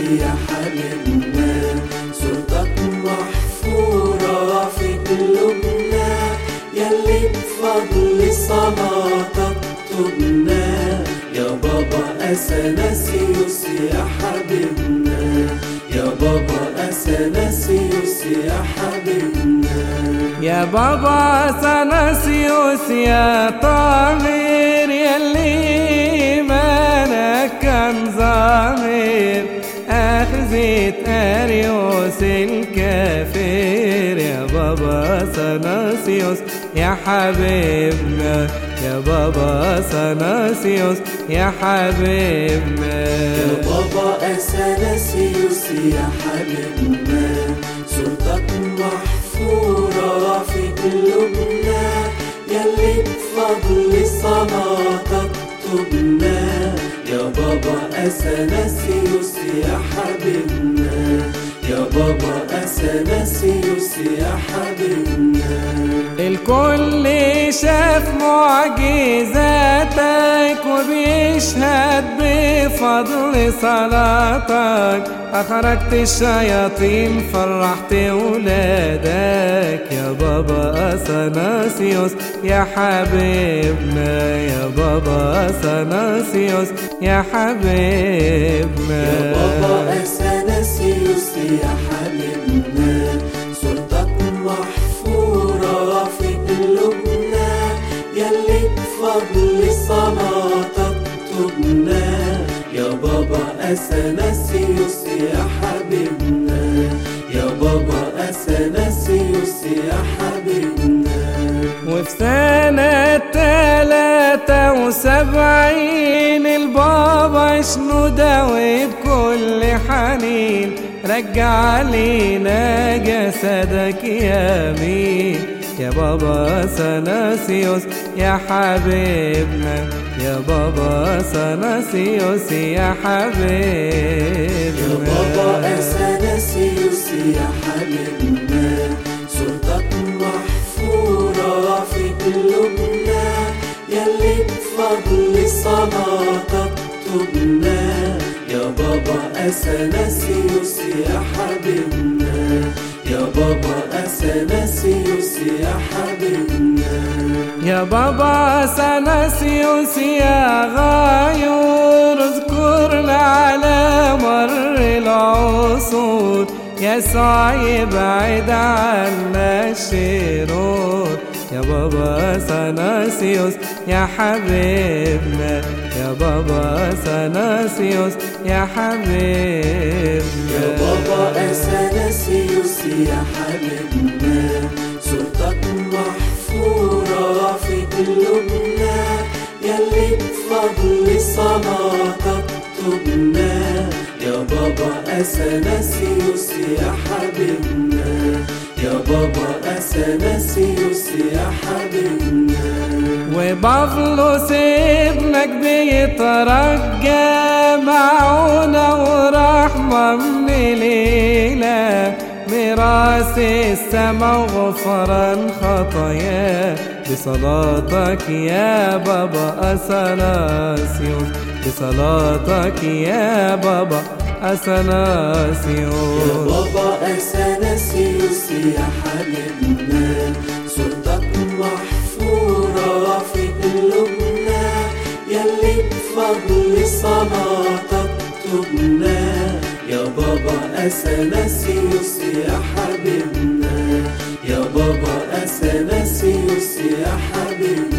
يا حبيبنا صورتك محفورة في قلوبنا يلي بفضل صلاتك تبنا يا بابا أثناسيوس يا حبيبنا يا بابا أثناسيوس يا حبيبنا يا بابا سنسيوس يا طاهر يلي إيمانك كان ظاهر أخذت أريوس الكافر يا بابا سناسيوس يا حبيبنا يا بابا سناسيوس يا حبيبنا يا بابا أثناسيوس يا حبيبنا صورتك محفورة في قلوبنا يلي بفضل صلاتك تبنا يا بابا أثناسيوس يا حبيبنا يا بابا أثناسيوس يا حبيبنا الكل شاف معجزاتك وبيشهد بفضل صلاتك أخرجت الشياطين فرحت ولادك يا بابا أثناسيوس يا حبيبنا يا بابا أثناسيوس يا حبيبنا يا بابا أثناسيوس يا حبيبنا صورتك محفورة في قلوبنا يلي بفضل صلاتك تبنا يا بابا أثناسيوس يا حبيبنا يا بابا أثناسيوس يا حبيبنا وفي سنة تلاتة وسبعين البابا شنودة وبكل حنين رجع لينا جسدك يا مين يا بابا سناسيوس يا حبيبنا يا بابا سناسيوس يا حبيبنا يا بابا أثناسيوس يا حبيبنا صورتك محفورة في قلوبنا يلي بفضل صلاتك تبنا يا بابا أثناسيوس يا حبيبنا يا بابا أثناسيوس يا حبيبنا يا بابا سناسيوس يا غايور اذكرنا على مر العصور يسوع يبعد عنا الشرور يا بابا سناسيوس يا حبيبنا يا بابا سناسيوس يا حبيبنا يا بابا أثناسيوس يا حبيبنا صورتك محفورة في قلوبنا يلي بفضل صلاتك تبنا يا بابا أثناسيوس يا حبيبنا يا بابا أثناسيوس يا حبيبنا وبفلس ابنك بيترجى معونة ورحمة من ليلة ميراث السما وغفران خطايا بصلاتك يا بابا أثناسيوس بصلاتك يا بابا يا أثناسيوس بابا أثناسيوس يا حبيبنا صورتك محفورة في قلوبنا يلي بفضل صلاتك تبنا يا بابا أثناسيوس يا حبيبنا يا بابا أثناسيوس يا حبيبنا